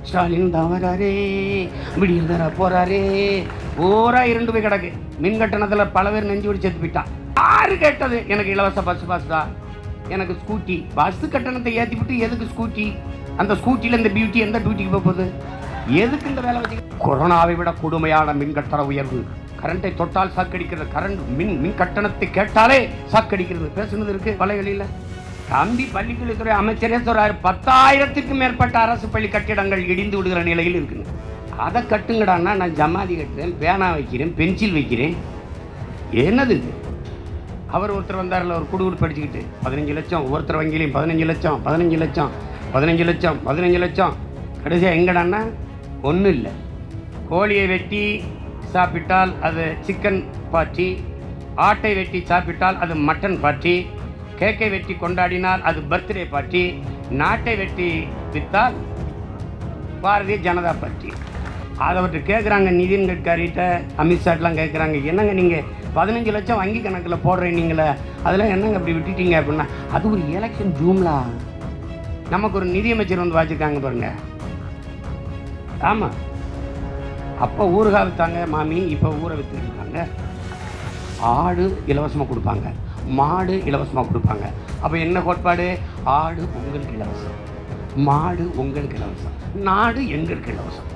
ஸ்டாலின் தான் வராரே விடியல் தர போறாரே ஓரா இரண்டு போய் கிடக்கு மின் கட்டணத்தில் பல பேர் நெஞ்சு விடி செத்து போயிட்டான் யாரு கேட்டது எனக்கு இலவச பஸ் பாஸ் தான் எனக்கு ஸ்கூட்டி பஸ் கட்டணத்தை ஏற்றி விட்டு எதுக்கு ஸ்கூட்டி அந்த ஸ்கூட்டியில் இந்த பியூட்டி எந்த டியூட்டிக்கு போக போகுது எதுக்கு இந்த வேலை வச்சு கொரோனாவை விட கொடுமையான மின் கட்டண உயர்வு கரண்டை தொட்டால் சாக்கடிக்கிறது கரண்ட் மின் மின் கட்டணத்தை கேட்டாலே சாக்கடிக்கிறது பேசுனது இருக்கு வலைகளில் தம்பி பள்ளிக்கல்வித்துறை அமைச்சரே சொல்றாரு பத்தாயிரத்துக்கும் மேற்பட்ட அரசு பள்ளி கட்டிடங்கள் இடிந்து விடுகிற நிலையில் இருக்குங்க அதை கட்டுங்கடான்னா நான் ஜமாதி கட்டுறேன் பேனா வைக்கிறேன் பென்சில் வைக்கிறேன் என்னது இது அவர் ஒருத்தர் வந்தார்ல ஒரு குடுகுடு படிச்சுக்கிட்டு பதினஞ்சு லட்சம் ஒவ்வொருத்தர் வங்கியிலையும் பதினஞ்சு லட்சம் பதினஞ்சு லட்சம் பதினஞ்சு லட்சம் பதினஞ்சு லட்சம் கடைசியாக எங்கடான்னா ஒன்றும் இல்லை கோழியை வெட்டி சாப்பிட்டால் அது சிக்கன் பார்ட்டி ஆட்டை வெட்டி சாப்பிட்டால் அது மட்டன் பார்ட்டி கேக்கை வெட்டி கொண்டாடினால் அது பர்த்டே பார்ட்டி நாட்டை வெட்டி விற்றால் பாரதிய ஜனதா பார்ட்டி அதை அவர்கிட்ட கேட்குறாங்க நிதின் கட்காரிட்ட அமித்ஷாட்லாம் கேட்குறாங்க என்னங்க நீங்கள் பதினஞ்சு லட்சம் வங்கி கணக்கில் போடுறீங்களே அதெல்லாம் என்னங்க அப்படி விட்டுட்டீங்க அப்படின்னா அது ஒரு எலெக்ஷன் ஜூம்லா நமக்கு ஒரு நிதியமைச்சர் வந்து வாச்சிருக்காங்க பாருங்க ஆமாம் அப்போ ஊறுகாய் விற்றாங்க மாமி இப்போ ஊரை விற்றுட்டு இருக்காங்க ஆடு இலவசமாக கொடுப்பாங்க மாடு இலவசமாக கொடுப்பாங்க அப்போ என்ன கோட்பாடு ஆடு உங்களுக்கு இலவசம் மாடு உங்களுக்கு இலவசம் நாடு எங்களுக்கு இலவசம்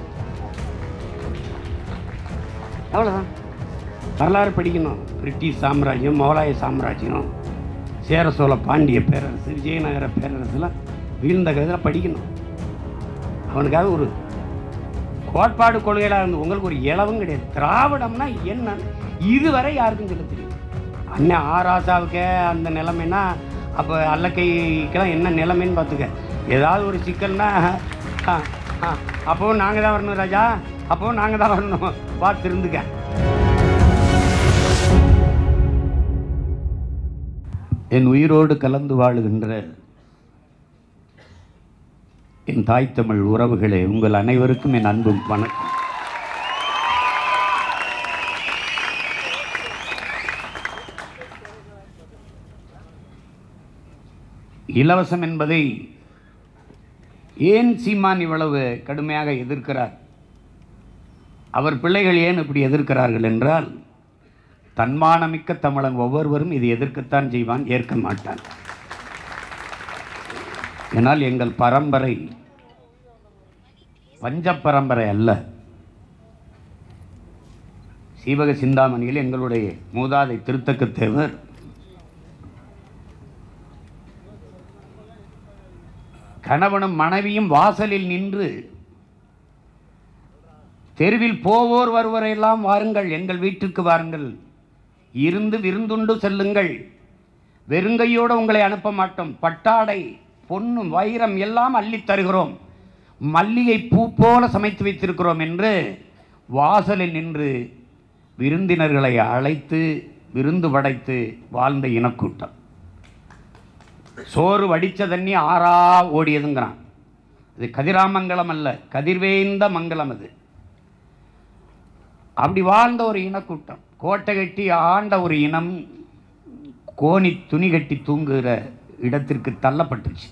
அவ்வளோதான் வரலாறு படிக்கணும் பிரிட்டிஷ் சாம்ராஜ்யம் மொகலாய சாம்ராஜ்யம் சேர சோழ பாண்டிய பேரரசு விஜயநகர பேரரசுலாம் வீழ்ந்த கதையில் படிக்கணும் அவனுக்காக ஒரு கோட்பாடு கொள்கைகளாக இருந்து உங்களுக்கு ஒரு இளவும் கிடையாது திராவிடம்னா என்ன இதுவரை யாருக்கும் சொல்ல தெரியும் அண்ணன் ஆராசாவுக்கே அந்த நிலைமைன்னா அப்போ அல்லக்கைக்கெல்லாம் என்ன நிலைமைன்னு பார்த்துக்க ஏதாவது ஒரு சிக்கல்னா ஆ, ஆ, அப்பவும் நாங்கள் தான் வரணும் ராஜா அப்பவும் நாங்கள் தான் வரணும் பார்த்து இருந்துக்க என் உயிரோடு கலந்து வாழுகின்ற என் தாய் தமிழ் உறவுகளே உங்கள் அனைவருக்கும் என் அன்பும் வணக்கம் இலவசம் என்பதை ஏன் சீமான் இவ்வளவு கடுமையாக எதிர்க்கிறார் அவர் பிள்ளைகள் ஏன் இப்படி எதிர்க்கிறார்கள் என்றால் தன்மானமிக்க தமிழன் ஒவ்வொருவரும் இதை எதிர்க்கத்தான் செய்வான் ஏற்க மாட்டான் ஏனால் எங்கள் பரம்பரை பஞ்ச பரம்பரை அல்ல சீவக சிந்தாமணியில் எங்களுடைய மூதாதை திருத்தக்க தேவர் கணவனும் மனைவியும் வாசலில் நின்று தெருவில் போவோர் வருவரெல்லாம் வாருங்கள் எங்கள் வீட்டுக்கு வாருங்கள் இருந்து விருந்துண்டு செல்லுங்கள் வெறுங்கையோடு உங்களை அனுப்ப மாட்டோம் பட்டாடை பொன்னும் வைரம் எல்லாம் அள்ளித் தருகிறோம் மல்லிகை பூ போல சமைத்து வைத்திருக்கிறோம் என்று வாசலில் நின்று விருந்தினர்களை அழைத்து விருந்து படைத்து வாழ்ந்த இனக்கூட்டம் சோறு வடித்த தண்ணி ஆறா ஓடியதுங்கிறான் இது கதிராமங்கலம் அல்ல கதிர்வேந்த மங்கலம் அது அப்படி வாழ்ந்த ஒரு இனக்கூட்டம் கோட்டை கட்டி ஆண்ட ஒரு இனம் கோணி துணி கட்டி தூங்குகிற இடத்திற்கு தள்ளப்பட்டுச்சு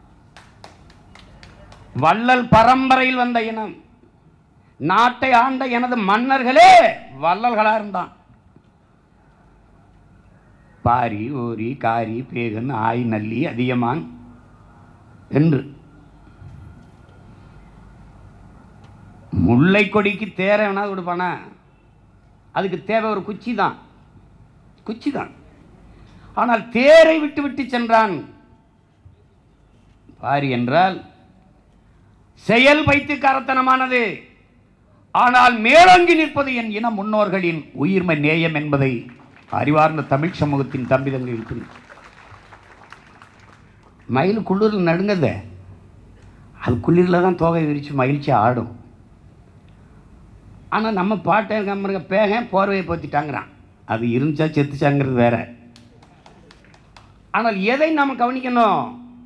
வள்ளல் பரம்பரையில் வந்த இனம் நாட்டை ஆண்ட எனது மன்னர்களே வள்ளல்களா இருந்தான் பாரி ஓரி காரி பேகன் ஆய் நல்லி அதியமான் என்று முல்லை கொடிக்கு தேர வேணாது கொடுப்பானா அதுக்கு தேவை ஒரு குச்சி தான் குச்சி தான் ஆனால் தேரை விட்டு விட்டு சென்றான் பாரி என்றால் செயல் வைத்து கரத்தனமானது ஆனால் மேலோங்கி நிற்பது என் இன முன்னோர்களின் உயிர்மை நேயம் என்பதை அறிவார்ந்த தமிழ் சமூகத்தின் தம்பிதங்கள் இருக்குது மயில் குளிரில் நடுங்கத அது குளிரில் தான் தோகை விரித்து மகிழ்ச்சி ஆடும் ஆனால் நம்ம பாட்டை கம்மருங்க பேகன் போர்வையை போத்திட்டாங்கிறான் அது இருந்துச்சா செத்துச்சாங்கிறது வேற ஆனால் எதை நாம் கவனிக்கணும்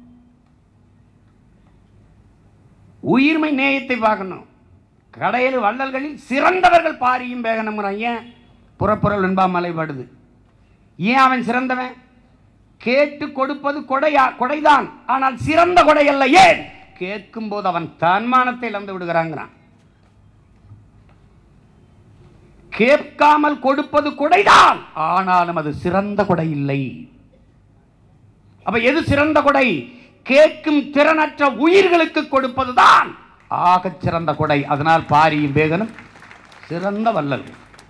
உயிர்மை நேயத்தை பார்க்கணும் கடையில் வள்ளல்களில் சிறந்தவர்கள் பாரியும் பேகனம்ங்கிறான் ஏன் புறப்புறல் என்பா மலைப்படுது ஏன் அவன் சிறந்தவன் கேட்டு கொடுப்பது கொடையா கொடைதான் ஆனால் சிறந்த கொடை அல்ல ஏன் கேட்கும்போது அவன் தன்மானத்தை இழந்து விடுகிறாங்கிறான் கேட்காமல் கொடுப்பது கொடைதான் ஆனாலும் அது சிறந்த கொடை இல்லை அப்ப எது சிறந்த கொடை கேட்கும் திறனற்ற உயிர்களுக்கு கொடுப்பதுதான் ஆகச் சிறந்த கொடை அதனால் பாரியும் வேகனும் சிறந்த வல்லல்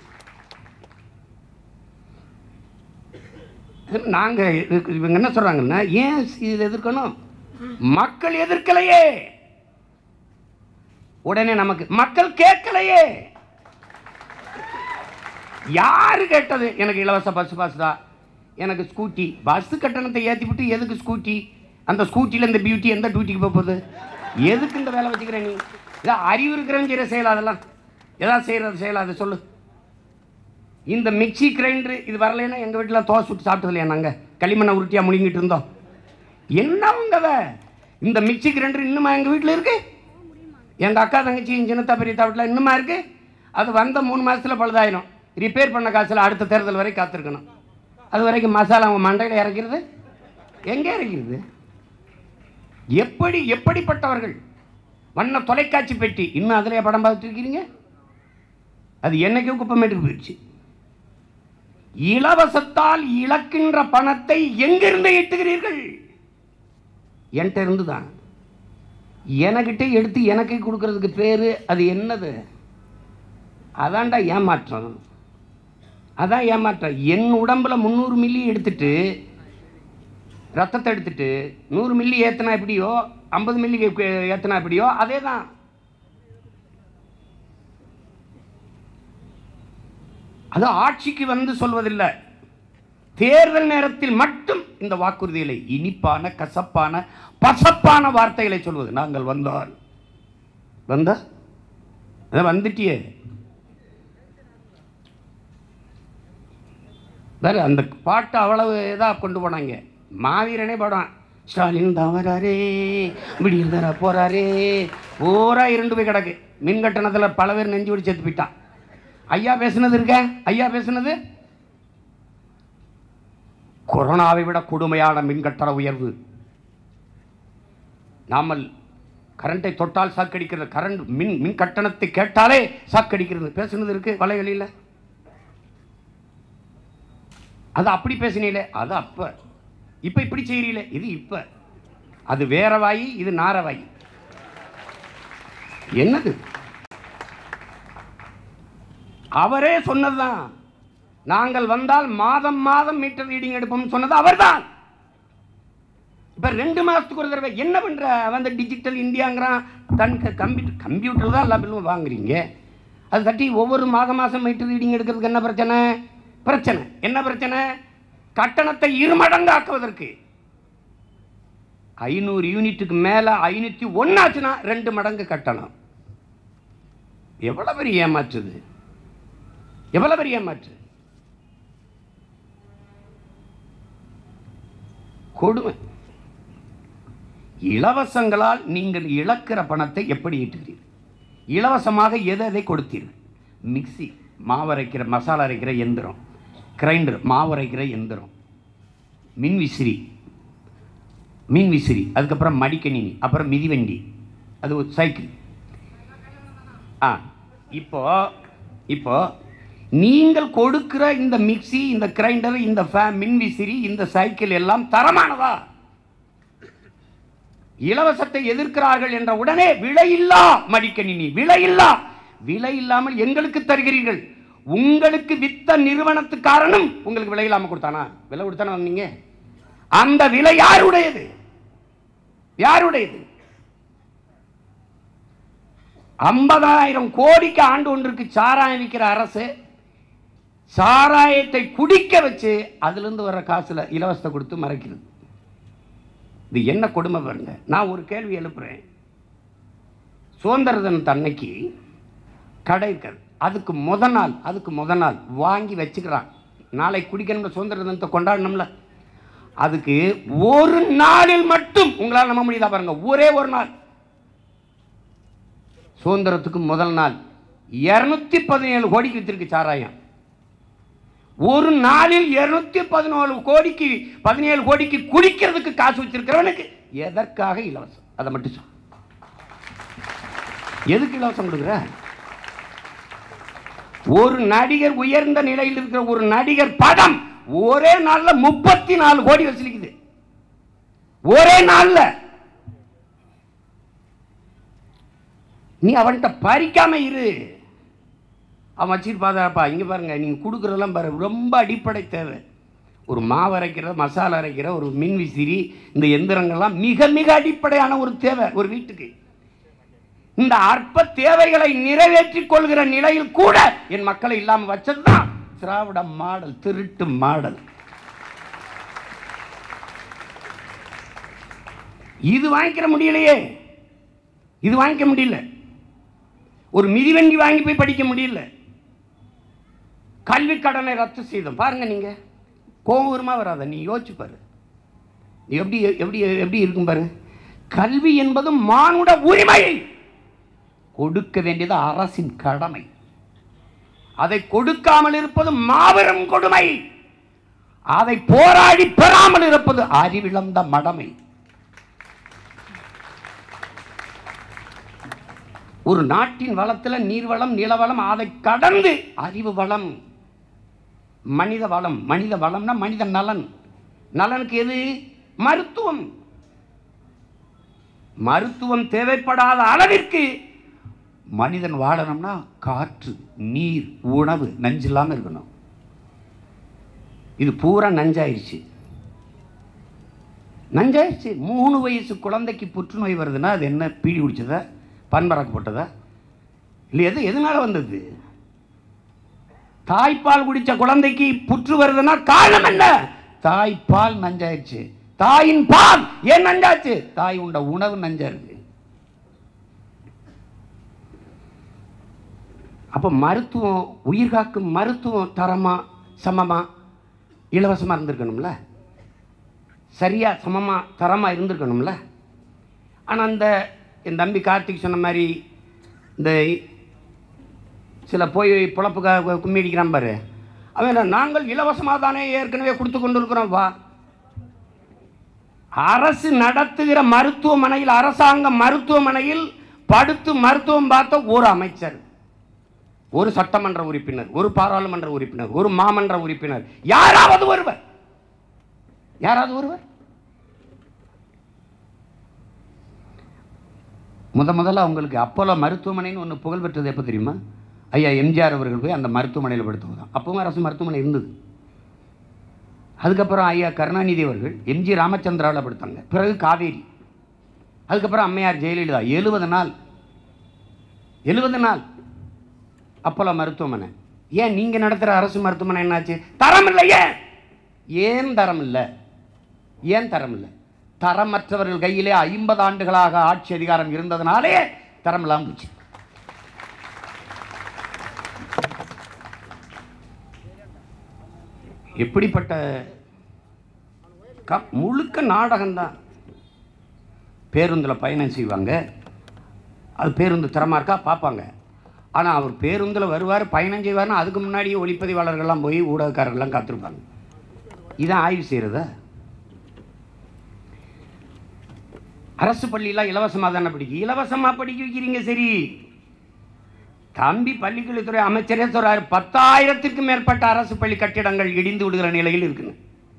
நாங்க இதுக்கு- இவங்க என்ன சொல்றாங்கன்னா ஏன் இது எதிர்க்கணும் மக்கள் எதிர்க்கலையே உடனே நமக்கு மக்கள் கேட்கலையே யாரு கேட்டது எனக்கு இலவச பஸ் பாஸ் தான் எனக்கு ஸ்கூட்டி பஸ் கட்டணத்தை ஏற்றி விட்டு எதுக்கு ஸ்கூட்டி அந்த ஸ்கூட்டியில் இந்த பியூட்டி எந்த டியூட்டிக்கு போக போகுது எதுக்கு இந்த வேலை வச்சுக்கிற நீ இதை அறிவு இருக்கிறவன் செய்கிற செயல் அதெல்லாம் எதாவது செய்கிறது செயல் அதை சொல்லு இந்த மிக்ஸி கிரைண்டரு இது வரலைன்னா எங்கள் வீட்டில் தோசை சுட்டு சாப்பிட்டது இல்லையா நாங்கள் களிமண்ணை உருட்டியாக முழுங்கிட்டு இருந்தோம் என்ன உங்கத இந்த மிக்ஸி கிரைண்டர் இன்னுமா எங்கள் வீட்டில் இருக்கு எங்கள் அக்கா தங்கச்சி சின்னத்தா பெரியத்தா வீட்டில் இன்னுமா இருக்கு அது வந்த மூணு மாதத்தில் பழுதாயிரும் ரிப்பேர் பண்ண காசில் அடுத்த தேர்தல் வரை காத்திருக்கணும் அது வரைக்கும் மசாலா அவங்க மண்டையில் இறக்கிறது எங்கே இறக்கிறது எப்படி எப்படிப்பட்டவர்கள் வண்ண தொலைக்காட்சி பெட்டி இன்னும் அதிலே படம் பார்த்துட்டு இருக்கீங்க அது என்னைக்கோ குப்பமேட்டுக்கு போயிடுச்சு இலவசத்தால் இழக்கின்ற பணத்தை எங்கிருந்து ஈட்டுகிறீர்கள் என்கிட்ட இருந்து தான் எனக்கிட்ட எடுத்து எனக்கு கொடுக்கறதுக்கு பேரு அது என்னது அதான்டா ஏமாற்றம் அதான் ஏமாற்றம் என் உடம்புல முந்நூறு மில்லி எடுத்துட்டு ரத்தத்தை எடுத்துட்டு நூறு மில்லி ஏத்தனா எப்படியோ ஐம்பது மில்லி ஏத்தனா எப்படியோ அதே தான் அது ஆட்சிக்கு வந்து சொல்வதில்லை தேர்தல் நேரத்தில் மட்டும் இந்த வாக்குறுதிகளை இனிப்பான கசப்பான பசப்பான வார்த்தைகளை சொல்வது நாங்கள் வந்தால் வந்தா அதான் வந்துட்டியே வேற அந்த பாட்டு அவ்வளவு இதாக கொண்டு போனாங்க மாவீரனே படம் ஸ்டாலின் தான் வராரே விடியல் தர போறாரே பூரா இருண்டு போய் கிடக்கு மின் கட்டணத்தில் பல பேர் நெஞ்சு விடி செத்து போயிட்டான் ஐயா பேசுனது இருக்க ஐயா பேசுனது கொரோனாவை விட கொடுமையான மின் கட்டண உயர்வு நாமல் கரண்டை தொட்டால் சாக்கடிக்கிறது கரண்ட் மின் மின் கட்டணத்தை கேட்டாலே சாக்கடிக்கிறது பேசுனது இருக்கு வலைகளில் அது அப்படி பேசினீங்களே அது அப்ப இப்ப இப்படி செய்கிறீங்களே இது இப்ப அது வேற வாயி இது நார வாயி என்னது அவரே சொன்னதுதான் நாங்கள் வந்தால் மாதம் மாதம் மீட்டர் ரீடிங் எடுப்போம்னு சொன்னது அவர்தான் இப்ப ரெண்டு மாசத்துக்கு ஒரு தடவை என்ன பண்ற அவன் டிஜிட்டல் இந்தியாங்கிறான் தன் கம்ப்யூட்டர் கம்ப்யூட்டர் தான் எல்லா பில்லும் வாங்குறீங்க அது தட்டி ஒவ்வொரு மாதம் மாதம் மீட்டர் ரீடிங் எடுக்கிறதுக்கு என்ன பிரச்சனை பிரச்சனை என்ன பிரச்சனை கட்டணத்தை இருமடங்காக்குவதற்கு ஐநூறு யூனிட்டுக்கு மேல ஐநூத்தி ஒன்னாச்சுன்னா ரெண்டு மடங்கு கட்டணம் எவ்வளவு பெரிய ஏமாற்றுது எவ்வளவு பெரிய ஏமாற்று கொடுமை இலவசங்களால் நீங்கள் இழக்கிற பணத்தை எப்படி ஈட்டுகிறீர்கள் இலவசமாக எதை எதை கொடுத்தீர்கள் மிக்ஸி மாவு அரைக்கிற மசாலா அரைக்கிற எந்திரம் கிரைண்டர் மாவு அரைக்கிற எந்திரம் மின் விசிறி மின் விசிறி அதுக்கப்புறம் மடிக்கணினி அப்புறம் மிதிவண்டி அது ஒரு சைக்கிள் ஆ இப்போ இப்போ நீங்கள் கொடுக்கிற இந்த மிக்ஸி இந்த கிரைண்டர் இந்த ஃபே மின் விசிறி இந்த சைக்கிள் எல்லாம் தரமானதா இலவசத்தை எதிர்க்கிறார்கள் என்ற உடனே விலையில்லா மடிக்கணினி விலையில்லா விலை இல்லாமல் எங்களுக்கு தருகிறீர்கள் உங்களுக்கு வித்த நிறுவனத்துக்காரனும் உங்களுக்கு விலை இல்லாம கொடுத்தானா விலை கொடுத்தானே வாங்குனீங்க அந்த விலை யாருடையது யாருடையது ஐம்பதாயிரம் கோடிக்கு ஆண்டு ஒன்றுக்கு சாராயம் விற்கிற அரசு சாராயத்தை குடிக்க வச்சு அதிலிருந்து வர்ற காசுல இலவசத்தை கொடுத்து மறைக்கிறது இது என்ன கொடுமை பாருங்க நான் ஒரு கேள்வி எழுப்புறேன் சுதந்திர தினத்து அன்னைக்கு கடை இருக்காது அதுக்கு முத நாள் அதுக்கு முத நாள் வாங்கி வச்சுக்கிறான் நாளை குடிக்கணும்னு சுதந்திர தினத்தை கொண்டாடணும்ல அதுக்கு ஒரு நாளில் மட்டும் உங்களால் நம்ப முடியுதா பாருங்க ஒரே ஒரு நாள் சுதந்திரத்துக்கு முதல் நாள் இருநூத்தி பதினேழு கோடிக்கு வித்திருக்கு சாராயம் ஒரு நாளில் இருநூத்தி பதினேழு கோடிக்கு பதினேழு கோடிக்கு குடிக்கிறதுக்கு காசு வச்சிருக்கிறவனுக்கு எதற்காக இலவசம் அதை மட்டும் சொல் எதுக்கு இலவசம் கொடுக்குற ஒரு நடிகர் உயர்ந்த நிலையில் இருக்கிற ஒரு நடிகர் படம் ஒரே நாள்ல முப்பத்தி நாலு கோடி வசூலிக்குது ஒரே நாள்ல நீ அவன்கிட்ட பறிக்காம இரு அவன் வச்சுட்டு பார்த்தாப்பா இங்கே பாருங்க நீங்கள் கொடுக்குறதெல்லாம் பாரு ரொம்ப அடிப்படை தேவை ஒரு மாவு அரைக்கிற மசாலா அரைக்கிற ஒரு மின் விசிறி இந்த எந்திரங்கள்லாம் மிக மிக அடிப்படையான ஒரு தேவை ஒரு வீட்டுக்கு இந்த அற்ப தேவைகளை நிறைவேற்றிக் கொள்கிற நிலையில் கூட என் மக்களை இல்லாமல் வச்சதுதான் திராவிட மாடல் திருட்டு மாடல் இது வாங்கிக்கிற முடியலையே இது வாங்கிக்க முடியல ஒரு மிதிவண்டி வாங்கி போய் படிக்க முடியல கல்வி கடனை ரத்து செய்தோம் பாருங்க நீங்க கோபம் வருமா வராத நீ யோசிச்சு பாரு நீ எப்படி எப்படி எப்படி இருக்கும் பாரு கல்வி என்பது மானுட உரிமை கொடுக்க வேண்டியது அரசின் கடமை அதை கொடுக்காமல் இருப்பது மாபெரும் கொடுமை அதை போராடி பெறாமல் இருப்பது அறிவிழந்த மடமை ஒரு நாட்டின் வளத்தில் நீர்வளம் நிலவளம் அதை கடந்து அறிவு வளம் மனித வளம் மனித வளம்னா மனித நலன் நலனுக்கு எது மருத்துவம் மருத்துவம் தேவைப்படாத அளவிற்கு மனிதன் வாழணும்னா காற்று நீர் உணவு நஞ்சு இல்லாமல் இருக்கணும் இது பூரா நஞ்சாயிருச்சு நஞ்சாயிருச்சு மூணு வயசு குழந்தைக்கு புற்றுநோய் வருதுன்னா அது என்ன பீடி குடிச்சதா பண்பறக்கு போட்டதா இல்லை எது எதனால வந்தது தாய்ப்பால் குடிச்ச குழந்தைக்கு புற்று வருதுன்னா காரணம் என்ன தாய்ப்பால் நஞ்சாயிருச்சு தாயின் பால் ஏன் நஞ்சாச்சு தாய் உண்ட உணவு நஞ்சா இருக்கு அப்போ மருத்துவம் உயிர் காக்கும் மருத்துவம் தரமா சமமா இலவசமாக இருந்திருக்கணும்ல சரியா சமமா தரமா இருந்திருக்கணும்ல ஆனால் அந்த என் தம்பி கார்த்திக் சொன்ன மாதிரி இந்த சில போய் பொழப்புக்காக கும்மி அடிக்கிறான் பாரு அவன் என்ன, நாங்கள் இலவசமாக தானே ஏற்கனவே கொடுத்து கொண்டு இருக்கிறோம் வா அரசு நடத்துகிற மருத்துவமனையில் அரசாங்க மருத்துவமனையில் படுத்து மருத்துவம் பார்த்த ஒரு அமைச்சர் ஒரு சட்டமன்ற உறுப்பினர் ஒரு பாராளுமன்ற உறுப்பினர் ஒரு மாமன்ற உறுப்பினர் யாராவது ஒருவர் யாராவது ஒருவர் முத முதல்ல அவங்களுக்கு அப்போலோ மருத்துவமனைன்னு ஒன்று புகழ் பெற்றது எப்போ தெரியுமா ஐயா எம்ஜிஆர் அவர்கள் போய் அந்த மருத்துவமனையில் படுத்துவது தான் அப்பவும் அரசு மருத்துவமனை இருந்தது அதுக்கப்புறம் ஐயா கருணாநிதி அவர்கள் எம்ஜி ராமச்சந்திராவில் படுத்தாங்க பிறகு காவேரி அதுக்கப்புறம் அம்மையார் ஜெயலலிதா எழுபது நாள் எழுபது நாள் அப்போலோ மருத்துவமனை ஏன் நீங்கள் நடத்துகிற அரசு மருத்துவமனை என்னாச்சு தரம் இல்லை ஏன் ஏன் தரம் இல்லை ஏன் தரம் இல்லை தரமற்றவர்கள் கையிலே ஐம்பது ஆண்டுகளாக ஆட்சி அதிகாரம் இருந்ததுனாலே தரம் இல்லாமல் போச்சு எப்படிப்பட்ட க- முழுக்க நாடகம்தான் பேருந்தில் பயணம் செய்வாங்க அது பேருந்து திறமா இருக்கா பார்ப்பாங்க ஆனால் அவர் பேருந்தில் வருவார் பயணம் செய்வார்னா அதுக்கு முன்னாடியே ஒளிப்பதிவாளர்கள்லாம் போய் ஊடகக்காரர்கள்லாம் காத்திருப்பாங்க இதான் ஆய்வு செய்கிறதா அரசு பள்ளியெல்லாம் இலவசமாக தானே படிக்கும் இலவசமாக படிக்க வைக்கிறீங்க சரி தம்பி பள்ளிக்கல்வித்துறை அமைச்சரே சொல்றாரு பத்தாயிரத்திற்கும் மேற்பட்ட அரசு பள்ளி கட்டிடங்கள் இடிந்து விடுகிற நிலையில் இருக்குன்னு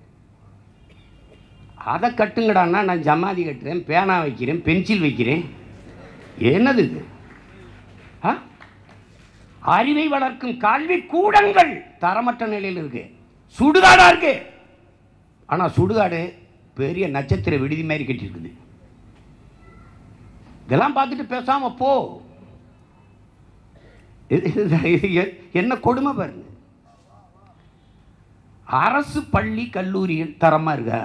அதை கட்டுங்கடான்னா நான் ஜமாதி கட்டுறேன் பேனா வைக்கிறேன் பென்சில் வைக்கிறேன் என்னது இது ஆ? அறிவை வளர்க்கும் கல்வி கூடங்கள் தரமற்ற நிலையில் இருக்கு சுடுகாடா இருக்கு ஆனா சுடுகாடு பெரிய நட்சத்திர விடுதி மாதிரி கட்டியிருக்குது இதெல்லாம் பார்த்துட்டு பேசாம போ இது- இது- இது எ- என்ன கொடுமை பாருங்க அரசு பள்ளி கல்லூரிகள் தரமா இருக்கா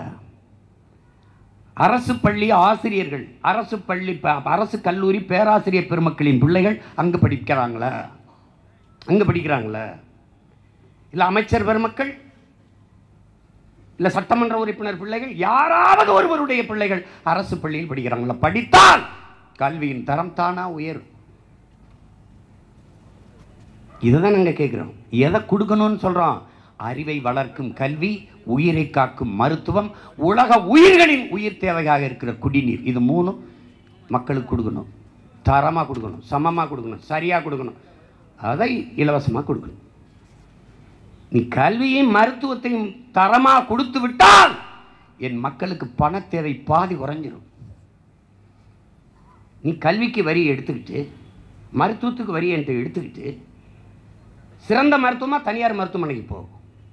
அரசு பள்ளி ஆசிரியர்கள் அரசு பள்ளி ப- அரசு கல்லூரி பேராசிரியர் பெருமக்களின் பிள்ளைகள் அங்கு படிக்கிறாங்களா அங்கு படிக்கிறாங்களா இல்லை அமைச்சர் பெருமக்கள் இல்லை சட்டமன்ற உறுப்பினர் பிள்ளைகள் யாராவது ஒருவருடைய பிள்ளைகள் அரசு பள்ளியில் படிக்கிறாங்களா படித்தால் கல்வியின் தரம் தானா உயரும் இதை தான் நாங்கள் கேட்குறோம் எதை கொடுக்கணும்னு சொல்கிறோம் அறிவை வளர்க்கும் கல்வி உயிரை காக்கும் மருத்துவம் உலக உயிர்களின் உயிர் தேவையாக இருக்கிற குடிநீர் இது மூணும் மக்களுக்கு கொடுக்கணும் தரமாக கொடுக்கணும் சமமாக கொடுக்கணும் சரியாக கொடுக்கணும் அதை இலவசமாக கொடுக்கணும் நீ கல்வியையும் மருத்துவத்தையும் தரமாக கொடுத்து விட்டால் என் மக்களுக்கு பணத்தேவை பாதி குறைஞ்சிரும் நீ கல்விக்கு வரி எடுத்துக்கிட்டு மருத்துவத்துக்கு வரி என்கிட்ட எடுத்துக்கிட்டு சிறந்த மருத்துவமாக தனியார் மருத்துவமனைக்கு போ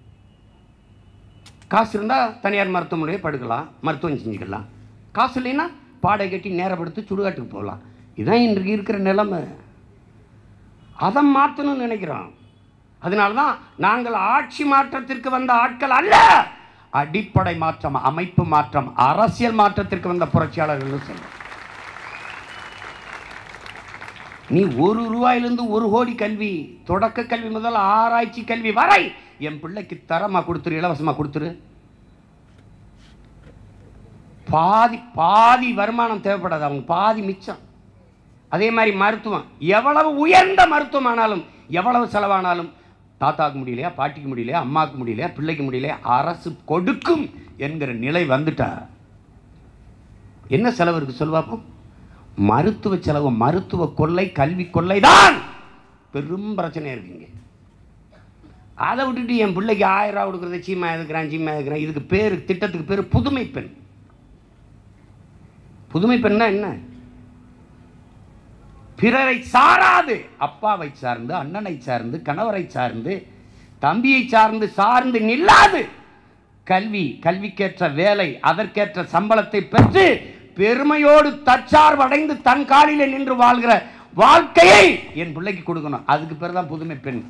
காசு இருந்தால் தனியார் மருத்துவமனையை படுக்கலாம் மருத்துவம் செஞ்சுக்கலாம் காசு இல்லைன்னா பாடை கட்டி நேரப்படுத்தி சுடுகாட்டுக்கு போகலாம் இதுதான் இன்றைக்கு இருக்கிற நிலைமை அதை மாற்றணும்னு நினைக்கிறோம் அதனால தான் நாங்கள் ஆட்சி மாற்றத்திற்கு வந்த ஆட்கள் அல்ல அடிப்படை மாற்றம் அமைப்பு மாற்றம் அரசியல் மாற்றத்திற்கு வந்த புரட்சியாளர்கள் சொல்லுவோம் நீ ஒரு ரூபாயிலிருந்து ஒரு கோடி கல்வி தொடக்க கல்வி முதல் ஆராய்ச்சி கல்வி வரை என் பிள்ளைக்கு தரமா கொடுத்துரு இலவசமா கொடுத்துரு பாதி பாதி வருமானம் தேவைப்படாது அவங்க பாதி மிச்சம் அதே மாதிரி மருத்துவம் எவ்வளவு உயர்ந்த மருத்துவம் ஆனாலும் எவ்வளவு செலவானாலும் தாத்தாக்கு முடியலையா பாட்டிக்கு முடியலையா அம்மாவுக்கு முடியலையா பிள்ளைக்கு முடியலையா அரசு கொடுக்கும் என்கிற நிலை வந்துட்டா என்ன செலவு இருக்கு சொல்லுவாப்போம் மருத்துவ செலவு மருத்துவ கொள்ளை கல்வி கொள்ளை தான் பெரும் பிரச்சனை இருக்குங்க அதை விட்டுட்டு என் பிள்ளைக்கு ஆயிரம் ரூபா கொடுக்குறத சீமா எதுக்குறான் சீமா எதுக்குறான் இதுக்கு பேர் திட்டத்துக்கு பேர் புதுமை பெண் புதுமை பெண்ணா என்ன பிறரை சாராது அப்பாவை சார்ந்து அண்ணனை சார்ந்து கணவரை சார்ந்து தம்பியை சார்ந்து சார்ந்து நில்லாது கல்வி கல்விக்கேற்ற வேலை அதற்கேற்ற சம்பளத்தை பெற்று பெருமையோடு தற்சார்படைந்து தன் காலிலே நின்று வாழ்கிற வாழ்க்கையை என் பிள்ளைக்கு கொடுக்கணும் அதுக்கு பேர் தான் புதுமை பெண்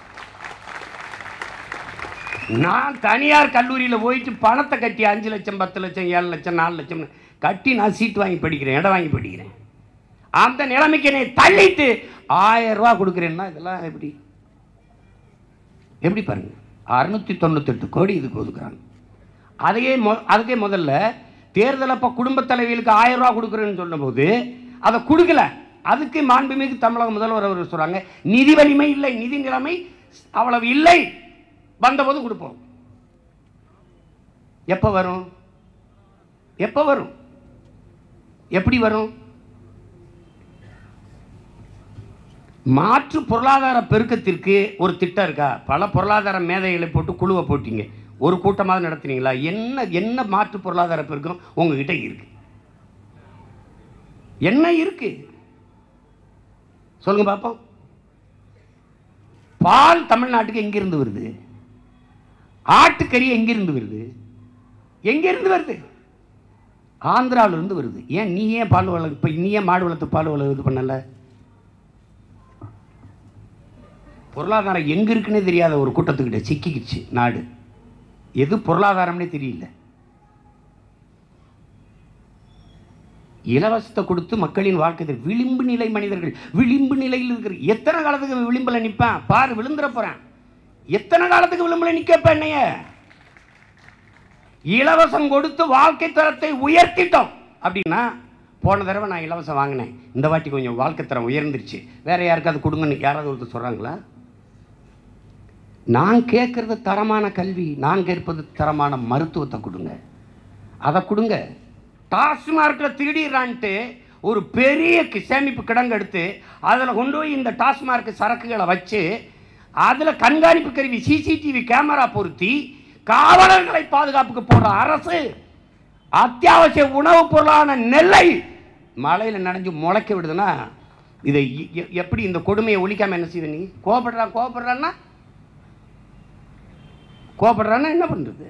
நான் தனியார் கல்லூரியில் போயிட்டு பணத்தை கட்டி அஞ்சு லட்சம் பத்து லட்சம் ஏழு லட்சம் நாலு லட்சம் கட்டி நான் சீட் வாங்கி படிக்கிறேன் இடம் வாங்கி படிக்கிறேன் அந்த நிலைமைக்கு என்னை தள்ளிட்டு ஆயிரம் ரூபா கொடுக்குறேன்னா இதெல்லாம் எப்படி எப்படி பாருங்க அறுநூத்தி தொண்ணூத்தெட்டு கோடி இதுக்கு ஒதுக்குறாங்க அதையே மொ அதுக்கே முதல்ல தேர்தல் அப்போ குடும்பத் தலைவிகளுக்கு ஆயிரம் ரூபா கொடுக்குறேன்னு சொன்னபோது அதை கொடுக்கல அதுக்கு மாண்புமிகு தமிழக முதல்வர் அவர் சொல்றாங்க நிதி வலிமை இல்லை நிதி நிலைமை அவ்வளவு இல்லை வந்தபோது கொடுப்போம் எப்போ வரும் எப்போ வரும் எப்படி வரும் மாற்று பொருளாதார பெருக்கத்திற்கு ஒரு திட்டம் இருக்கா பல பொருளாதார மேதைகளை போட்டு குழுவை போட்டீங்க ஒரு கூட்டமாக நடத்துனீங்களா என்ன என்ன மாற்று பொருளாதார பெருக்கம் உங்ககிட்ட இருக்கு என்ன இருக்கு சொல்லுங்க பார்ப்போம் பால் தமிழ்நாட்டுக்கு எங்கிருந்து வருது ஆட்டுக்கறி எங்கிருந்து வருது எங்கிருந்து வருது ஆந்திராவில இருந்து வருது ஏன் நீ ஏன் பால் வள இப்போ நீ ஏன் மாடு வளர்த்து பால் வள இது பண்ணல பொருளாதாரம் எங்க இருக்குன்னே தெரியாத ஒரு கூட்டத்துக்கிட்ட சிக்கிக்கிச்சு நாடு எது பொருளாதாரம்னே தெரியல இலவசத்தை கொடுத்து மக்களின் வாழ்க்கை தெரி- விளிம்பு நிலை மனிதர்கள் விளிம்பு நிலையில் இருக்கிற எத்தனை காலத்துக்கு இவன் விளிம்புல நிற்பான் பாரு விழுந்துற போறேன் எத்தனை காலத்துக்கு விளிம்புல நிற்கப்ப என்னைய இலவசம் கொடுத்து வாழ்க்கை தரத்தை உயர்த்திட்டோம் அப்படின்னா போன தடவை நான் இலவசம் வாங்கினேன் இந்த வாட்டி கொஞ்சம் வாழ்க்கை தரம் உயர்ந்துருச்சு வேற யாருக்காவது கொடுங்கன்னு யாராவது ஒருத்தர் சொல்கிறாங்களா நான் கேட்குறது தரமான கல்வி நான் கேட்பது தரமான மருத்துவத்தை கொடுங்க அதை கொடுங்க டாஸ்மார்க்கில் திருடிறான்ட்டு ஒரு பெரிய கி- சேமிப்பு கிடங்கு எடுத்து அதில் கொண்டு போய் இந்த டாஸ்மார்க் சரக்குகளை வச்சு அதில் கண்காணிப்பு கருவி சிசிடிவி கேமரா பொருத்தி காவலர்களை பாதுகாப்புக்கு போடுற அரசு அத்தியாவசிய உணவுப் பொருளான நெல்லை மழையில் நனைஞ்சு முளைக்க விடுதுன்னா இதை எ- எ- எப்படி இந்த கொடுமையை ஒழிக்காம என்ன செய்வ நீ கோபப்படுறான் கோபப்படுறான்னா கோபப்படுறான்னா என்ன பண்ணுறது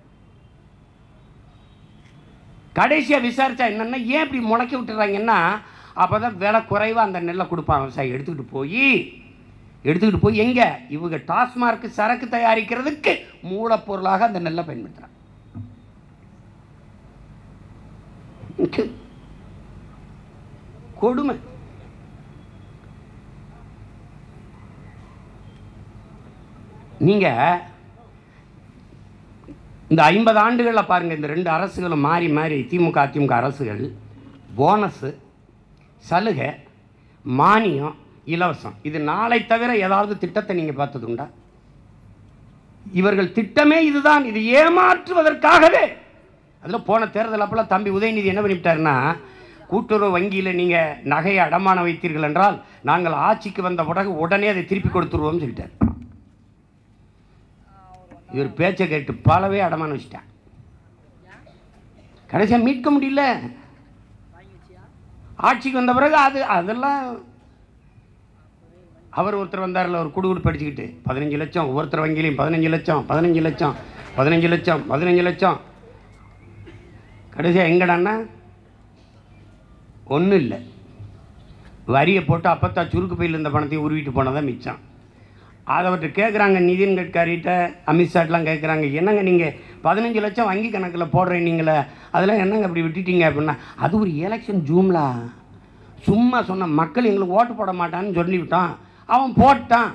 கடைசியாக விசாரிச்சா என்னன்னா ஏன் இப்படி முளைக்க விட்டுறாங்கன்னா அப்போ தான் விலை குறைவாக அந்த நெல்லை கொடுப்பான் விவசாயி எடுத்துக்கிட்டு போய் எடுத்துக்கிட்டு போய் எங்கே இவங்க டாஸ்மார்க் சரக்கு தயாரிக்கிறதுக்கு மூலப்பொருளாக அந்த நெல்லை பயன்படுத்துகிறாங்க கொடுமை நீங்க இந்த ஐம்பது ஆண்டுகளில் பாருங்க இந்த ரெண்டு அரசுகளும் மாறி மாறி திமுக அதிமுக அரசுகள் போனஸு சலுகை மானியம் இலவசம் இது நாளை தவிர ஏதாவது திட்டத்தை நீங்கள் பார்த்ததுண்டா இவர்கள் திட்டமே இதுதான் இது ஏமாற்றுவதற்காகவே அதில் போன தேர்தல் அப்பெல்லாம் தம்பி உதயநிதி என்ன பண்ணிவிட்டாருன்னா கூட்டுறவு வங்கியில் நீங்கள் நகையை அடமானம் வைத்தீர்கள் என்றால் நாங்கள் ஆட்சிக்கு வந்த பிறகு உடனே அதை திருப்பி கொடுத்துருவோம்னு சொல்லிட்டார் இவர் பேச்சை கேட்டு பலவே அடமானம் வச்சுட்டேன் கடைசியாக மீட்க முடியல ஆட்சிக்கு வந்த பிறகு அது அதெல்லாம் அவர் ஒருத்தர் வந்தார்ல ஒரு குடுகுடு படிச்சுக்கிட்டு பதினஞ்சு லட்சம் ஒவ்வொருத்தர் வங்கியிலையும் பதினஞ்சு லட்சம் பதினஞ்சு லட்சம் பதினஞ்சு லட்சம் பதினஞ்சு லட்சம் கடைசியாக எங்கடான்னா ஒன்றும் இல்லை வரியை போட்டு அப்பத்தா சுருக்கு பையில் இருந்த பணத்தையும் உருவிட்டு போனதான் மிச்சம் அதை அவர்கிட்ட கேட்குறாங்க நிதின் கட்காரிட்ட அமித்ஷாட்லாம் கேட்குறாங்க என்னங்க நீங்கள் பதினஞ்சு லட்சம் வங்கி கணக்கில் போடுறேன் நீங்களே அதெல்லாம் என்னங்க அப்படி விட்டுட்டீங்க அப்படின்னா அது ஒரு எலெக்ஷன் ஜூம்லா சும்மா சொன்ன மக்கள் எங்களுக்கு ஓட்டு போட மாட்டான்னு சொல்லிவிட்டான் அவன் போட்டான்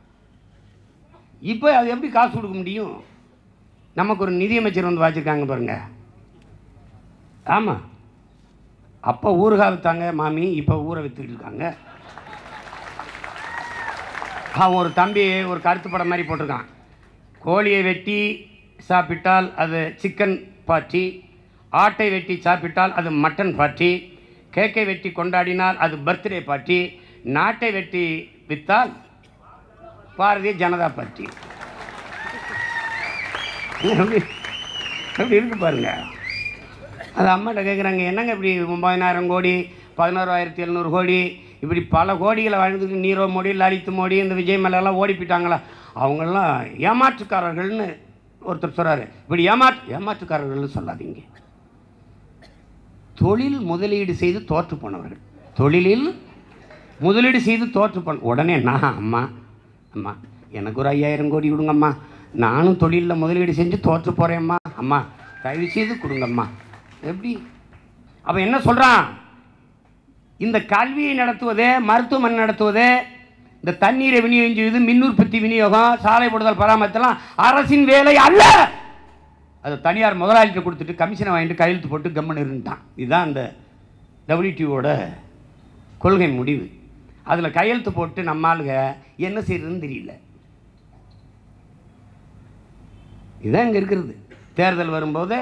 இப்போ அது எப்படி காசு கொடுக்க முடியும் நமக்கு ஒரு நிதியமைச்சர் வந்து வச்சுருக்காங்க பாருங்க ஆமாம் அப்போ ஊறுகாய் விற்றாங்க மாமி இப்போ ஊரை விற்றுக்கிட்டு இருக்காங்க அவன் ஒரு தம்பி ஒரு கருத்து படம் மாதிரி போட்டிருக்கான் கோழியை வெட்டி சாப்பிட்டால் அது சிக்கன் பார்ட்டி ஆட்டை வெட்டி சாப்பிட்டால் அது மட்டன் பார்ட்டி கேக்கை வெட்டி கொண்டாடினால் அது பர்த்டே பார்ட்டி நாட்டை வெட்டி விற்றால் பாரதிய ஜனதா பார்ட்டி எப்படி எப்படி இருக்கு பாருங்க அது அம்மாட்ட கேட்குறாங்க என்னங்க இப்படி ஒம்பதாயிரம் கோடி பதினோராயிரத்தி எழுநூறு கோடி இப்படி பல கோடிகளை வாழ்ந்துட்டு நீரோ மோடி லலித் மோடி இந்த விஜய் மேலெல்லாம் ஓடி போயிட்டாங்களா அவங்கெல்லாம் ஏமாற்றுக்காரர்கள்னு ஒருத்தர் சொல்கிறாரு இப்படி ஏமாற்று ஏமாற்றுக்காரர்கள்னு சொல்லாதீங்க தொழில் முதலீடு செய்து தோற்று போனவர்கள் தொழிலில் முதலீடு செய்து தோற்று போன உடனே நான் அம்மா அம்மா எனக்கு ஒரு ஐயாயிரம் கோடி கொடுங்கம்மா நானும் தொழிலில் முதலீடு செஞ்சு தோற்று போகிறேம்மா அம்மா தயவு செய்து கொடுங்கம்மா எப்படி அவன் என்ன சொல்கிறான் இந்த கல்வியை நடத்துவதே மருத்துவமனை நடத்துவதே இந்த தண்ணீரை விநியோகம் செய்வது மின் உற்பத்தி விநியோகம் சாலை போடுதல் பராமரித்தலாம் அரசின் வேலை அல்ல அதை தனியார் முதலாளிகிட்ட கொடுத்துட்டு கமிஷனை வாங்கிட்டு கையெழுத்து போட்டு கம்மன் இருந்துட்டான் இதுதான் அந்த டபிள்யூடிஓட கொள்கை முடிவு அதில் கையெழுத்து போட்டு நம்ம ஆளுங்க என்ன செய்யறதுன்னு தெரியல இதுதான் இங்கே இருக்கிறது தேர்தல் வரும்போது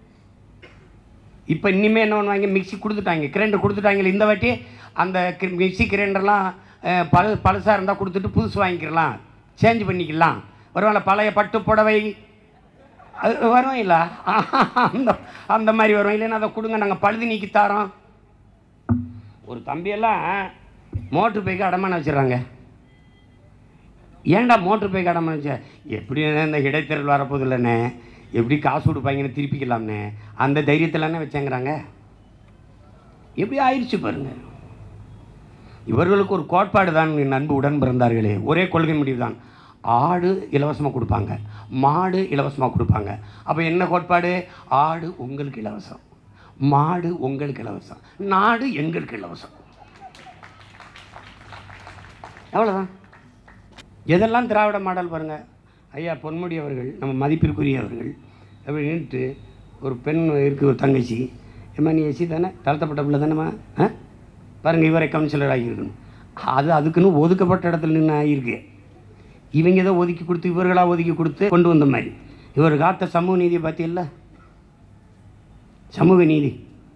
இப்போ இனிமேல் என்ன பண்ணுவாங்க மிக்ஸி கொடுத்துட்டாங்க கிரைண்டர் கொடுத்துட்டாங்க இந்த வாட்டி அந்த கி- மிக்ஸி கிரைண்டர்லாம் அஹ், பழ பழசாக இருந்தால் கொடுத்துட்டு புதுசு வாங்கிக்கலாம் சேஞ்ச் பண்ணிக்கலாம் வருவாங்கள பழைய பட்டு புடவை அது வரும் இல்லை அந்த அந்த மாதிரி வரும் இல்லைன்னா அதை கொடுங்க நாங்கள் பழுது நீக்கி தாரோம் ஒரு தம்பியெல்லாம் மோட்ரு பைக்கு அடமானம் வச்சிடுறாங்க ஏன்டா மோட்ரு பைக்கு அடமானம் வச்ச எப்படி இந்த இடைத்தேர்தல் வரப்போகுது இல்லைண்ணே எப்படி காசு கொடுப்பாங்கன்னு திருப்பிக்கலாம்னே அந்த தைரியத்தில்தானே வச்சேங்கிறாங்க எப்படி ஆயிடுச்சு பாருங்க இவர்களுக்கு ஒரு கோட்பாடு தான் என் அன்பு உடன் பிறந்தார்களே ஒரே கொள்கை முடிவு தான் ஆடு இலவசமாக கொடுப்பாங்க மாடு இலவசமாக கொடுப்பாங்க அப்போ என்ன கோட்பாடு ஆடு உங்களுக்கு இலவசம் மாடு உங்களுக்கு இலவசம் நாடு எங்களுக்கு இலவசம் அவ்வளோதான் எதெல்லாம் திராவிட மாடல் பாருங்க ஐயா பொன்முடி அவர்கள் நம்ம மதிப்பிற்குரியவர்கள் அப்படி நின்றுட்டு ஒரு பெண் இருக்கு ஒரு தங்கச்சி ஏம்மா நீ எசி தானே தாழ்த்தப்பட்ட பிள்ளை தானேம்மா ஆ பாருங்கள் இவரை கவுன்சிலர் ஆகியிருக்கணும் அது அதுக்குன்னு ஒதுக்கப்பட்ட இடத்துல நின்று ஆகியிருக்கு இவங்க ஏதோ ஒதுக்கி கொடுத்து இவர்களாக ஒதுக்கி கொடுத்து கொண்டு வந்த மாதிரி இவர் காத்த சமூக நீதியை பார்த்தீங்களா சமூக நீதி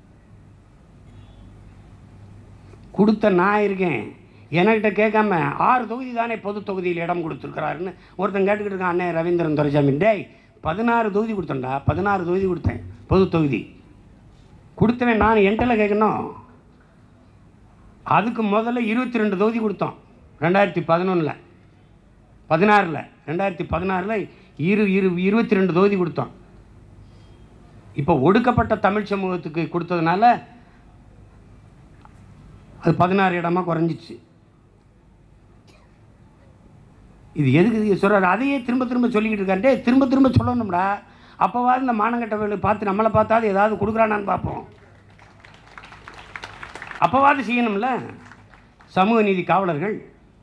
கொடுத்த நான் இருக்கேன் என்கிட்ட கேட்காம ஆறு தொகுதி தானே பொது தொகுதியில் இடம் கொடுத்துருக்கிறாருன்னு ஒருத்தன் கேட்டுக்கிட்டு இருக்கான் அண்ணன் ரவீந்திரன் துரைசாமி டேய் பதினாறு தொகுதி கொடுத்தேன்டா பதினாறு தொகுதி கொடுத்தேன் பொது தொகுதி கொடுத்தவன் நான் என்கிட்ட கேட்கணும் அதுக்கு முதல்ல இருபத்தி ரெண்டு தொகுதி கொடுத்தோம் ரெண்டாயிரத்தி பதினொன்றில் பதினாறில் ரெண்டாயிரத்தி பதினாறில் இரு இரு இருபத்தி ரெண்டு தொகுதி கொடுத்தோம் இப்போ ஒடுக்கப்பட்ட தமிழ் சமூகத்துக்கு கொடுத்ததுனால அது பதினாறு இடமா குறைஞ்சிச்சு இது எதுக்கு இது சொல்கிறாரு அதையே திரும்ப திரும்ப சொல்லிக்கிட்டு இருக்காண்டே திரும்ப திரும்ப சொல்லணும்டா அப்போவாது இந்த மானங்கட்டவர்களை பார்த்து நம்மளை பார்த்தாது ஏதாவது கொடுக்குறானான்னு பார்ப்போம் அப்போவாது செய்யணும்ல சமூக நீதி காவலர்கள்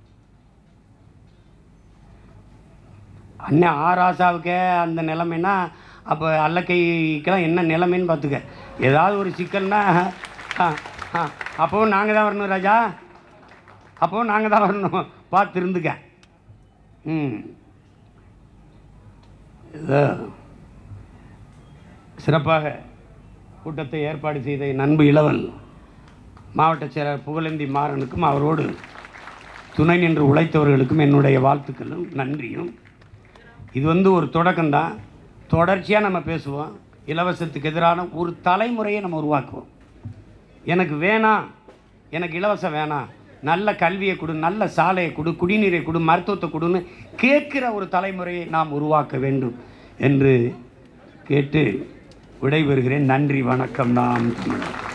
அண்ணன் ஆராசாவுக்கே அந்த நிலைமைன்னா அப்போ அல்லக்கைக்கெல்லாம் என்ன நிலைமைன்னு பார்த்துக்க ஏதாவது ஒரு சிக்கல்னா ஆ, ஆ, அப்போவும் நாங்கள் தான் வரணும் ராஜா அப்போவும் நாங்கள் தான் வரணும் பார்த்து இருந்துக்க ம் இதோ சிறப்பாக கூட்டத்தை ஏற்பாடு செய்த என் அன்பு இளவல் மாவட்ட செயலர் புகழேந்தி மாறனுக்கும் அவரோடு துணை நின்று உழைத்தவர்களுக்கும் என்னுடைய வாழ்த்துக்களும் நன்றியும் இது வந்து ஒரு தொடக்கம்தான் தொடர்ச்சியாக நம்ம பேசுவோம் இலவசத்துக்கு எதிரான ஒரு தலைமுறையை நம்ம உருவாக்குவோம் எனக்கு வேணாம் எனக்கு இலவசம் வேணாம் நல்ல கல்வியை கொடு நல்ல சாலையை கொடு குடிநீரை கொடு மருத்துவத்தை கொடுன்னு கேட்கிற ஒரு தலைமுறையை நாம் உருவாக்க வேண்டும் என்று கேட்டு விடைபெறுகிறேன் நன்றி வணக்கம் நாம் தமிழர்